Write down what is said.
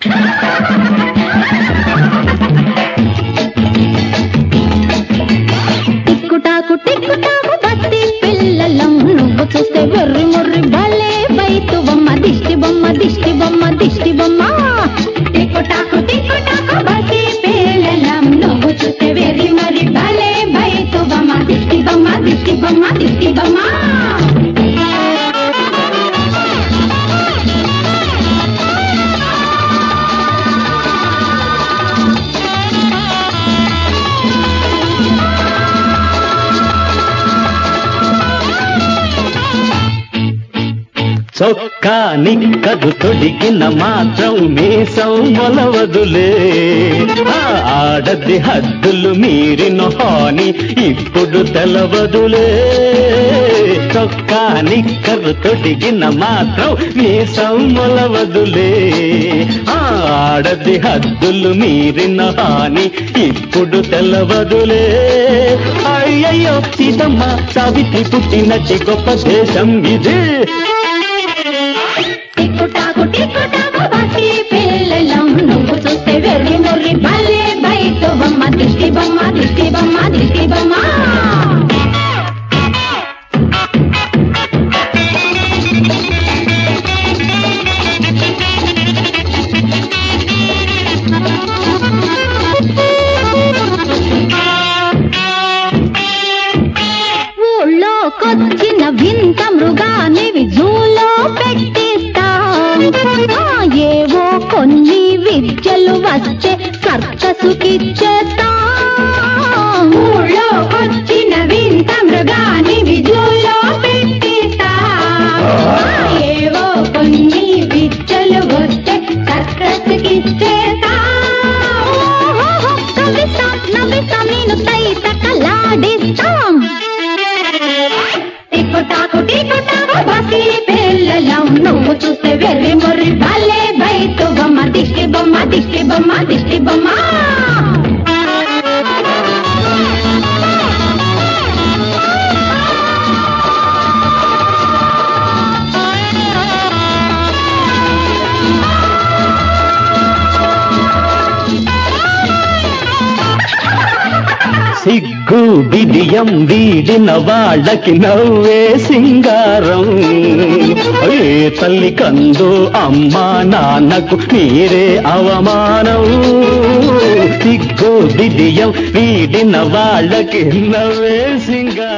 టిక్కుటాకు టిక్కుటాకు బస్తి పిల్లలం నువ్వు చూస్తే వెర్రి ముర్రి భలే బైతు బొమ్మ దిష్టి బొమ్మ దిష్టి బొమ్మ దిష్టి బొమ్మ టిక్కుటాకు టిక్కుటాకు బస్తి పిల్లలం నువ్వు చూస్తే వెర్రి ముర్రి భలే బైతు బొమ్మ దిష్టి బొమ్మ దిష్టి బొమ్మ దిష్టి బొమ్మ చొక్కా నిక్కదు తొడిగిన మాత్రం మీసం మొలవదులే ఆ ఆడది హద్దులు మీరిన హాని ఇప్పుడు తెలవదులే చొక్కా నిక్కరు తొడిగిన మాత్రం మీసం మొలవదులే ఆ ఆడది హద్దులు మీరిన హాని ఇప్పుడు తెలవదులే అయ్యయ్యో సీతమ్మ సావిత్రి పుట్టినట్టి గొప్ప దేశం ఇది టిక్కుటాకు టిక్కుటాకు బస్తి పిల్లలం నువ్వు చూస్తే వెర్రి ముర్రి భలే బైతు బొమ్మ దిష్టి బొమ్మ దిష్టి బొమ్మ దిష్టి బొమ్మ ఊళ్ళోకొచ్చిన వింత మృగానివి జూలో పెట్టిస్తా ఆ, ఏవో కొన్ని విద్యలు వచ్చే సర్కసుకిచ్చేస్తా ఊళ్ళోకొచ్చిన వింత మృగానివి జూలో పెట్టిస్తా ఆ, ఏవో కొన్ని విద్యలు వచ్చే సర్కసుకిచ్చేస్తా ఓహో, కవిస్తాం నవ్విస్తాం నేను తైత కలాడిస్తాం టిక్కుటాకు టిక్కుటాకు బసి పిల్లలం నువ్వు చూస్తే వెర్రి ముర్రి భలే బైతు బొమ్మ దిష్టి బొమ్మ దిష్టి బొమ్మ దిష్టి బొమ్మ సిగ్గు బిడియం వీడిన వాళ్ళకి నవ్వే సింగారం ఏ తల్లి కందు అమ్మా నాన్నకు మీరే అవమానం సిగ్గు బిడియం వీడిన వాళ్ళకి నవ్వే సింగారం